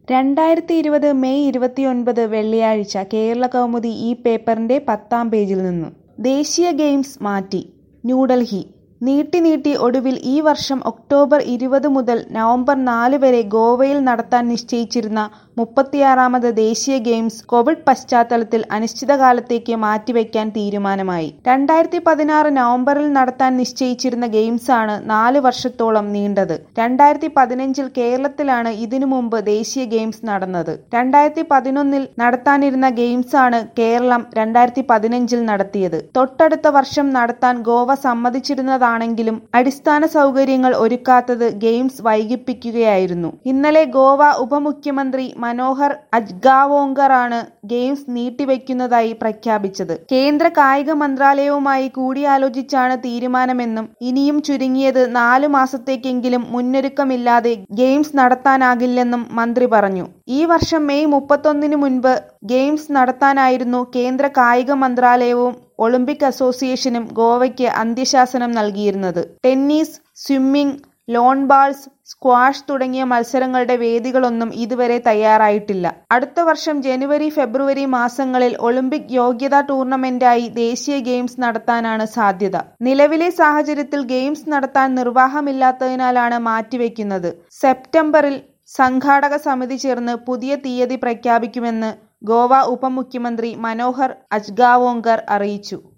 രണ്ടായിരത്തി ഇരുപത് മെയ് ഇരുപത്തിയൊൻപത് വെള്ളിയാഴ്ച കേരളകൗമുദി ഈ പേപ്പറിന്റെ പത്താം പേജിൽ നിന്നു ദേശീയ ഗെയിംസ് മാറ്റി ന്യൂഡൽഹി നീട്ടി നീട്ടി ഒടുവിൽ ഈ വർഷം ഒക്ടോബർ ഇരുപത് മുതൽ നവംബർ നാല് വരെ ഗോവയിൽ നടത്താൻ നിശ്ചയിച്ചിരുന്ന മുപ്പത്തിയാറാമത് ദേശീയ ഗെയിംസ് കോവിഡ് പശ്ചാത്തലത്തിൽ അനിശ്ചിതകാലത്തേക്ക് മാറ്റിവെക്കാൻ തീരുമാനമായി രണ്ടായിരത്തി പതിനാറ് നവംബറിൽ നടത്താൻ നിശ്ചയിച്ചിരുന്ന ഗെയിംസാണ് നാല് വർഷത്തോളം നീണ്ടത് രണ്ടായിരത്തി പതിനഞ്ചിൽ കേരളത്തിലാണ് ഇതിനു മുമ്പ് ദേശീയ ഗെയിംസ് നടന്നത് രണ്ടായിരത്തി പതിനൊന്നിൽ നടത്താനിരുന്ന ഗെയിംസാണ് കേരളം രണ്ടായിരത്തി പതിനഞ്ചിൽ നടത്തിയത് തൊട്ടടുത്ത വർഷം നടത്താൻ ഗോവ സമ്മതിച്ചിരുന്നതാണെങ്കിലും അടിസ്ഥാന സൗകര്യങ്ങൾ ഒരുക്കാത്തത് ഗെയിംസ് വൈകിപ്പിക്കുകയായിരുന്നു ഇന്നലെ ഗോവ ഉപമുഖ്യമന്ത്രി മനോഹർ അജ്ഗാവോങ്കർ ആണ് ഗെയിംസ് നീട്ടിവെക്കുന്നതായി പ്രഖ്യാപിച്ചത് കേന്ദ്ര കായിക മന്ത്രാലയവുമായി കൂടിയാലോചിച്ചാണ് തീരുമാനമെന്നും ഇനിയും ചുരുങ്ങിയത് നാലു മാസത്തേക്കെങ്കിലും മുന്നൊരുക്കമില്ലാതെ ഗെയിംസ് നടത്താനാകില്ലെന്നും മന്ത്രി പറഞ്ഞു ഈ വർഷം മെയ് മുപ്പത്തൊന്നിന് മുൻപ് ഗെയിംസ് നടത്താനായിരുന്നു കേന്ദ്ര കായിക മന്ത്രാലയവും ഒളിമ്പിക് അസോസിയേഷനും ഗോവയ്ക്ക് അന്ത്യശാസനം നൽകിയിരുന്നത് tennis swimming lawn balls squash തുടങ്ങിയ മത്സരങ്ങളുടെ വേദികളൊന്നും ഇതുവരെ തയ്യാറായിട്ടില്ല അടുത്ത വർഷം ജനുവരി ഫെബ്രുവരി മാസങ്ങളിൽ ഒളിമ്പിക് യോഗ്യതാ ടൂർണമെന്റായി ദേശീയ ഗെയിംസ് നടത്താനാണ് സാധ്യത നിലവിലെ സാഹചര്യത്തിൽ ഗെയിംസ് നടത്താൻ നിർവാഹമില്ലാത്തതിനാലാണ് മാറ്റിവെക്കുന്നത് സെപ്റ്റംബറിൽ സംഘാടക സമിതി ചേർന്ന് പുതിയ തീയതി പ്രഖ്യാപിക്കുമെന്ന് ഗോവ ഉപമുഖ്യമന്ത്രി മനോഹർ അജ്ഗാവോങ്കർ അറിയിച്ചു